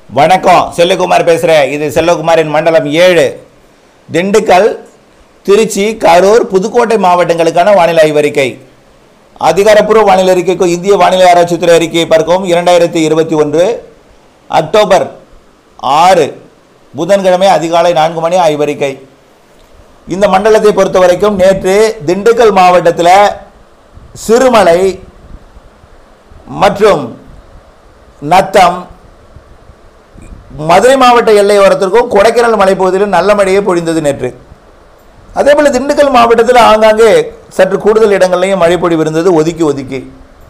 வணக்கம் செல்லகுமார் பேசுகிறேன் இது செல்லகுமாரின் மண்டலம் ஏழு திண்டுக்கல் திருச்சி கரூர் புதுக்கோட்டை மாவட்டங்களுக்கான வானிலை ஆய்வறிக்கை அதிகாரப்பூர்வ வானிலை அறிக்கைக்கு இந்திய வானிலை ஆராய்ச்சித்துறை அறிக்கையை பார்க்கவும் இரண்டாயிரத்தி இருபத்தி ஒன்று அக்டோபர் ஆறு புதன்கிழமை அதிகாலை நான்கு மணி ஆய்வறிக்கை இந்த மண்டலத்தை பொறுத்த வரைக்கும் நேற்று திண்டுக்கல் மாவட்டத்தில் சிறுமலை மற்றும் நத்தம் மதுரை மாவட்ட எல்லையோரத்திற்கும் கொடைக்கானல் மலைப்பகுதியிலும் நல்ல மழையே பொழிந்தது நேற்று அதே போல் திண்டுக்கல் மாவட்டத்தில் ஆங்காங்கே சற்று கூடுதல் இடங்கள்லையும் மழை பொழிவு இருந்தது ஒதுக்கி ஒதுக்கி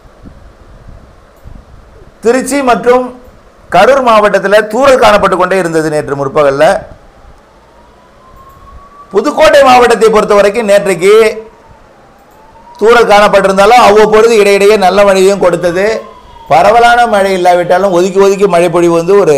திருச்சி மற்றும் கரூர் மாவட்டத்தில் தூறல் காணப்பட்டு கொண்டே இருந்தது நேற்று முற்பகலில் புதுக்கோட்டை மாவட்டத்தை பொறுத்த வரைக்கும் நேற்றைக்கு தூறல் காணப்பட்டிருந்தாலும் அவ்வப்பொழுது இடையிடையே நல்ல மழையும் கொடுத்தது பரவலான மழை இல்லாவிட்டாலும் ஒதுக்கி ஒதுக்கி மழை பொழிவு வந்து ஒரு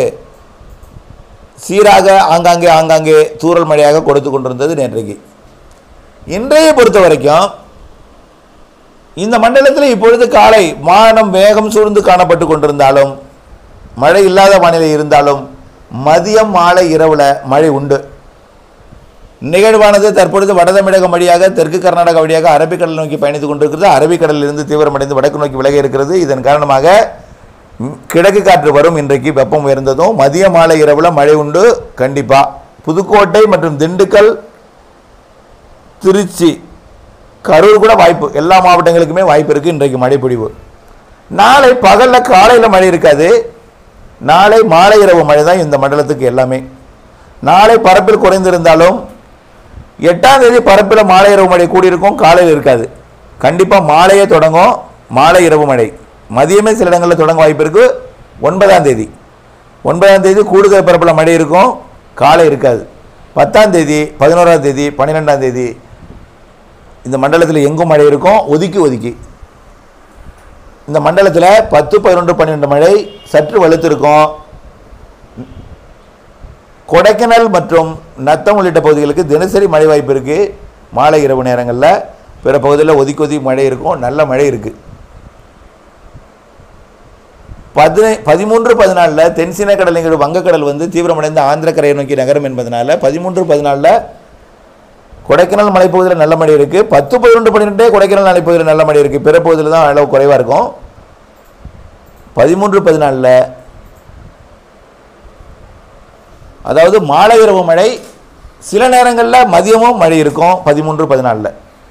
சீராக ஆங்காங்கே ஆங்காங்கே தூறல் மழையாக கொடுத்து கொண்டிருந்தது நேற்றைக்கு இன்றைய பொறுத்த வரைக்கும் இந்த மண்டலத்தில் இப்பொழுது காலை வானம் வேகம் சூழ்ந்து காணப்பட்டு கொண்டிருந்தாலும் மழை இல்லாத வானிலை இருந்தாலும் மதியம் மாலை இரவில் மழை உண்டு நிகழ்வானது தற்பொழுது வட தமிழகம் வழியாக தெற்கு கர்நாடகா வழியாக அரபிக்கடல் நோக்கி பயணித்துக் கொண்டிருக்கிறது அரபிக்கடலிலிருந்து தீவிரமடைந்து வடக்கு நோக்கி விலகி இருக்கிறது இதன் காரணமாக ம், கிழக்கு காற்று வரும் இன்றைக்கு வெப்பம் உயர்ந்ததும் மதிய மாலை இரவில் மழை உண்டு கண்டிப்பாக புதுக்கோட்டை மற்றும் திண்டுக்கல் திருச்சி கரூர் கூட வாய்ப்பு எல்லா மாவட்டங்களுக்குமே வாய்ப்பு இருக்குது இன்றைக்கு மழை பொழிவு நாளை பகலில் காலையில் மழை இருக்காது நாளை மாலை இரவு மழை தான் இந்த மண்டலத்துக்கு எல்லாமே நாளை பரப்பில் குறைந்திருந்தாலும் எட்டாம் தேதி பரப்பில் மாலை இரவு மழை கூடியிருக்கும் காலையில் இருக்காது கண்டிப்பாக மாலையே தொடங்கும் மாலை இரவு மழை மதியமே சில இடங்களில் தொடங்க வாய்ப்பு இருக்குது ஒன்பதாம் தேதி ஒன்பதாம் தேதி கூடுதல் பரப்பில் மழை இருக்கும் காலை இருக்காது பத்தாம் தேதி பதினோராம் தேதி பன்னிரெண்டாம் தேதி இந்த மண்டலத்தில் எங்கும் மழை இருக்கும் ஒதுக்கி ஒதுக்கி இந்த மண்டலத்தில் பத்து பதினொன்று பன்னிரெண்டு மழை சற்று வலுத்திருக்கும் கொடைக்கானல் மற்றும் நத்தம் உள்ளிட்ட பகுதிகளுக்கு தினசரி மழை வாய்ப்பு இருக்குது மாலை இரவு நேரங்களில் பிற பகுதியில் ஒதுக்கி ஒதுக்கி மழை இருக்கும் நல்ல மழை இருக்குது பதினை பதிமூன்று பதினாலில் தென்சீன கடல் நிகழ்வு வங்கக்கடல் வந்து தீவிரமடைந்து ஆந்திர கரையை நோக்கி நகரம் என்பதனால பதிமூன்று பதினாலில் கொடைக்கானல் மலைப்பகுதியில் நல்ல மழை இருக்குது பத்து பதினொன்று பன்னிரெண்டே கொடைக்கானல் மலைப்பகுதியில் நல்ல மழை இருக்குது பிற பகுதியில் தான் அளவு குறைவாக இருக்கும் பதிமூன்று பதினாலில் அதாவது மாலை இரவு மழை சில நேரங்களில் மதியமும் மழை இருக்கும் பதிமூன்று பதினாலில்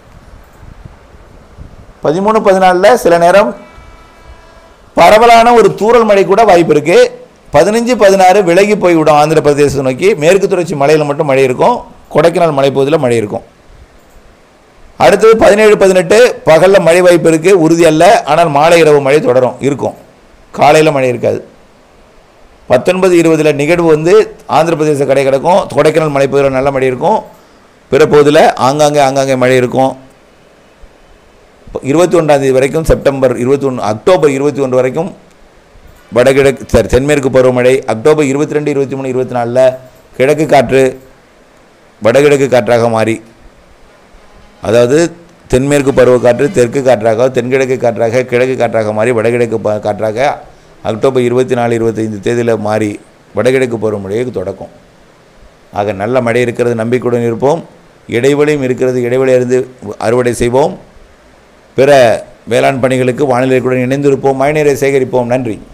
பதிமூணு பதினாலில் சில நேரம் பரவலான ஒரு தூறல் மழை கூட வாய்ப்பு இருக்குது பதினஞ்சு பதினாறு விலகி போய்விடும் ஆந்திர பிரதேசத்தை நோக்கி மேற்கு தொடர்ச்சி மலையில் மட்டும் மழை இருக்கும் கொடைக்கானல் மலைப்பகுதியில் மழை இருக்கும் அடுத்தது பதினேழு பதினெட்டு பகலில் மழை வாய்ப்பு இருக்குது உறுதி அல்ல ஆனால் மாலை இரவு மழை தொடரும் இருக்கும் காலையில் மழை இருக்காது பத்தொன்பது இருபதில் நிகழ்வு வந்து ஆந்திர பிரதேச கடை கிடக்கும் கொடைக்கானல் மலைப்பகுதியில் நல்ல மழை இருக்கும் பிற பகுதியில் ஆங்காங்கே ஆங்காங்கே மழை இருக்கும் இருபத்தி ஒன்றாம் தேதி வரைக்கும் செப்டம்பர் இருபத்தி ஒன்று அக்டோபர் இருபத்தி ஒன்று வரைக்கும் வடகிழக்கு சரி தென்மேற்கு பருவமழை அக்டோபர் இருபத்தி ரெண்டு இருபத்தி மூணு இருபத்தி நாலில் கிழக்கு காற்று வடகிழக்கு காற்றாக மாறி அதாவது தென்மேற்கு பருவக்காற்று தெற்கு காற்றாக தென்கிழக்கு காற்றாக கிழக்கு காற்றாக மாறி வடகிழக்கு ப- காற்றாக அக்டோபர் இருபத்தி நாலு இருபத்தைந்து தேதியில் மாறி வடகிழக்கு பருவமழையை தொடக்கும் ஆக நல்ல மழை இருக்கிறது நம்பிக்கையுடன் இருப்போம் இடைவெளியும் இருக்கிறது இடைவெளி அறிந்து அறுவடை செய்வோம் பிற வேளாண் பணிகளுக்கு வானிலைக்குடன் இணைந்திருப்போம் மழைநீரை சேகரிப்போம் நன்றி